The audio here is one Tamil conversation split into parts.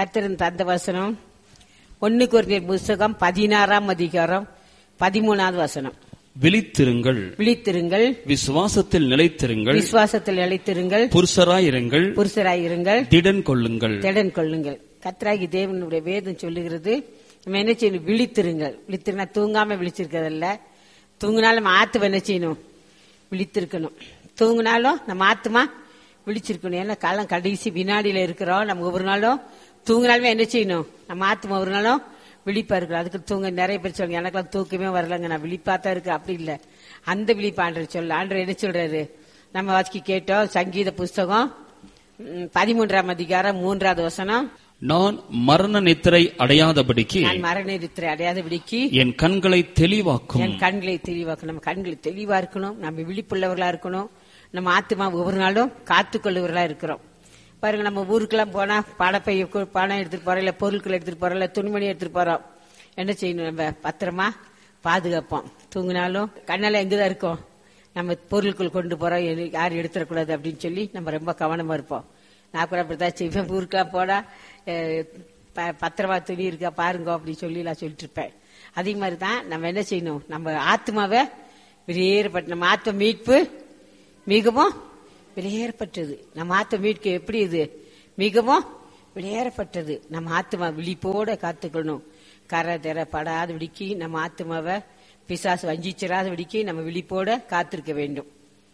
கத்திரன் தந்த வசனம் ஒன்னு குறைந்த புஸ்தகம் பதினாறாம் அதிகாரம் பதிமூணாவது வசனம் விழித்திருங்கள் விழித்திருங்கள் விசுவாசத்தில் நிலைத்திருங்கள் விசுவாசத்தில் நிலைத்திருங்கள் புருஷராயிருங்கள் புருஷராயிருங்கள் திடன் கொள்ளுங்கள் திடன் கொள்ளுங்கள் கத்ராகி தேவனுடைய வேதம் சொல்லுகிறது நம்ம என்ன செய்யணும் விழித்திருங்கள் விழித்திருந்தா தூங்காம விழிச்சிருக்கிறதல்ல தூங்கினாலும் நம்ம ஆத்து என்ன செய்யணும் விழித்திருக்கணும் தூங்கினாலும் நம்ம ஆத்துமா விழிச்சிருக்கணும் ஏன்னா காலம் கடைசி வினாடியில இருக்கிறோம் நம்ம ஒவ்வொரு நாளும் தூங்கினாலுமே என்ன செய்யணும் நம்ம ஆத்துமா ஒரு நாளும் விழிப்பா இருக்கணும் அதுக்கு தூங்க நிறைய பேர் சொல்லுங்க எனக்கெல்லாம் தூக்கமே வரலங்க நான் விழிப்பா தான் இருக்கு அப்படி இல்ல அந்த விழிப்பு ஆண்டர் சொல்ல ஆண்டர் என்ன சொல்றாரு நம்ம வாசிக்கு கேட்டோம் சங்கீத புஸ்தகம் ம், பதிமூன்றாம் அதிகாரம் மூன்றாவது வசனம் நான் மரண நித்திரை அடையாதபடிக்கு நான் மரண நிறுத்திரை அடையாதபடிக்கு என் கண்களை தெளிவாக்கும் என் கண்களை தெளிவாக்கணும் நம்ம கண்களை தெளிவா இருக்கணும் நம்ம விழிப்புள்ளவர்களா இருக்கணும் நம்ம ஆத்மா ஒவ்வொரு நாளும் காத்துக்கொள்ளுவர்களா இருக்கிறோம் பாருங்க நம்ம ஊருக்கெல்லாம் போனா பணப்பை கு- பணம் எடுத்துட்டு போறோம் இல்ல பொருட்கள் எடுத்துட்டு போறோம் இல்ல துணிமணி எடுத்துட்டு போறோம் என்ன செய்யணும் நம்ம பத்திரமா பாதுகாப்போம் தூங்கினாலும் கண்ணால எங்கதான் இருக்கோம் நம்ம பொருட்கள் கொண்டு போறோம் எது- யாரும் எடுத்துடக்கூடாது அப்படின்னு சொல்லி நம்ம ரொம்ப கவனமா இருப்போம் நான் கூட அப்படித்தான் செய்வேன் ஊருக்கெல்லாம் போனா அஹ், ப- பத்திரமா துணி இருக்கா பாருங்க அப்படின்னு சொல்லி நான் சொல்லிட்டு இருப்பேன் அதே மாதிரி தான் நம்ம என்ன செய்யணும் நம்ம ஆத்மாவை வெளியேறப்பட்ட நம்ம ஆத்ம மீட்பு மிகவும் வெளியேறப்பட்டது நம்ம ஆத்ம மீட்பு எப்படி இது மிகவும் வெளியேறப்பட்டது நம்ம ஆத்மா விழிப்போட காத்துக்கணும் கரை தெர படாத விடிக்கி நம்ம ஆத்மாவை பிசாசு வஞ்சிச்சிடாத விடிக்கி நம்ம விழிப்போட காத்திருக்க வேண்டும்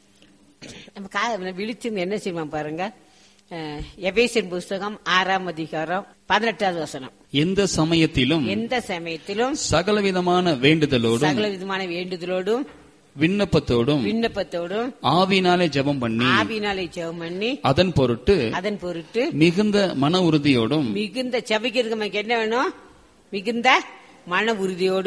நம்ம கா- விழிச்சிருந்து என்ன செய்வோம் பாருங்க அஹ், எபேசியன் புஸ்தகம் ஆறாம் அதிகாரம் பதினெட்டாவது வசனம் எந்த சமயத்திலும் எந்த சமயத்திலும் சகலவிதமான வேண்டுதலோடும் சகல விதமான வேண்டுதலோடும் விண்ணப்பத்தோடும் விண்ணப்பத்தோடும் ஆவினாலே ஜெபம் பண்ணி ஆவினாலே ஜெபம் பண்ணி அதன் பொருட்டு அதன் பொருட்டு மிகுந்த மன உறுதியோடும் மிகுந்த செபிக்கிறதுக்கு நமக்கு என்ன வேணும் மிகுந்த மன உறுதியோடு